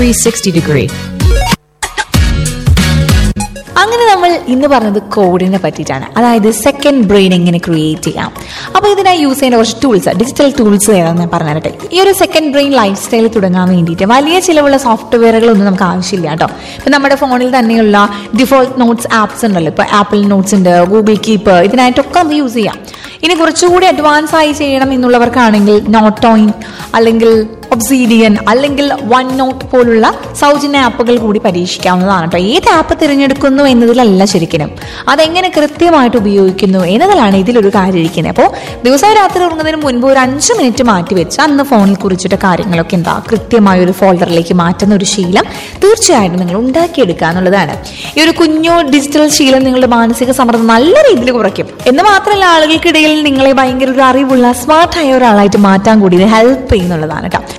360 degree. അങ്ങനെ നമ്മൾ ഇന്ന് പറഞ്ഞത് കോഡിനെ പറ്റിയിട്ടാണ് അതായത് സെക്കൻഡ് ബ്രെയിൻ എങ്ങനെ ക്രിയേറ്റ് ചെയ്യാം അപ്പോൾ ഇതിനായി യൂസ് ചെയ്യുന്ന കുറച്ച് ടൂൾസ് ഡിജിറ്റൽ ടൂൾസ് ഏതാണെന്ന് ഞാൻ പറഞ്ഞു തരട്ടെ ഈ ഒരു സെക്കൻഡ് ബ്രെയിൻ ലൈഫ് സ്റ്റൈൽ തുടങ്ങാൻ വേണ്ടിയിട്ട് വലിയ ചിലവുള്ള സോഫ്റ്റ്വെയറുകളൊന്നും നമുക്ക് ആവശ്യമില്ല കേട്ടോ ഇപ്പം നമ്മുടെ ഫോണിൽ തന്നെയുള്ള ഡിഫോൾട്ട് നോട്ട്സ് ആപ്സ് ഉണ്ടല്ലോ ഇപ്പോൾ ആപ്പിൾ നോട്ട്സ് ഉണ്ട് ഗൂഗിൾ കീപ്പ് ഇതിനായിട്ടൊക്കെ നമുക്ക് യൂസ് ചെയ്യാം ഇനി കുറച്ചുകൂടി അഡ്വാൻസ് ആയി ചെയ്യണം എന്നുള്ളവർക്കാണെങ്കിൽ നോട്ടോയിൻ അല്ലെങ്കിൽ ഒബ്സീഡിയൻ അല്ലെങ്കിൽ വൺ നോട്ട് പോലുള്ള സൗജന്യ ആപ്പുകൾ കൂടി പരീക്ഷിക്കാവുന്നതാണ് കേട്ടോ ഏത് ആപ്പ് തിരഞ്ഞെടുക്കുന്നു എന്നതിലല്ല ശരിക്കും അതെങ്ങനെ കൃത്യമായിട്ട് ഉപയോഗിക്കുന്നു എന്നതിലാണ് ഇതിലൊരു കാര്യം ഇരിക്കുന്നത് അപ്പോൾ ദിവസവും രാത്രി ഉറങ്ങുന്നതിന് മുൻപ് ഒരു അഞ്ച് മിനിറ്റ് മാറ്റി വെച്ച് അന്ന് ഫോണിൽ കുറിച്ചിട്ട് കാര്യങ്ങളൊക്കെ എന്താ കൃത്യമായ ഒരു ഫോൾഡറിലേക്ക് മാറ്റുന്ന ഒരു ശീലം തീർച്ചയായിട്ടും നിങ്ങൾ ഉണ്ടാക്കിയെടുക്കുക എന്നുള്ളതാണ് ഈ ഒരു കുഞ്ഞു ഡിജിറ്റൽ ശീലം നിങ്ങളുടെ മാനസിക സമ്മർദ്ദം നല്ല രീതിയിൽ കുറയ്ക്കും എന്ന് മാത്രമല്ല ആളുകൾക്കിടയിൽ നിങ്ങളെ ഭയങ്കര ഒരു അറിവുള്ള സ്മാർട്ടായ ഒരാളായിട്ട് മാറ്റാൻ കൂടി ഇത് ഹെൽപ്പ് ചെയ്യുന്നുള്ളതാണ് കേട്ടോ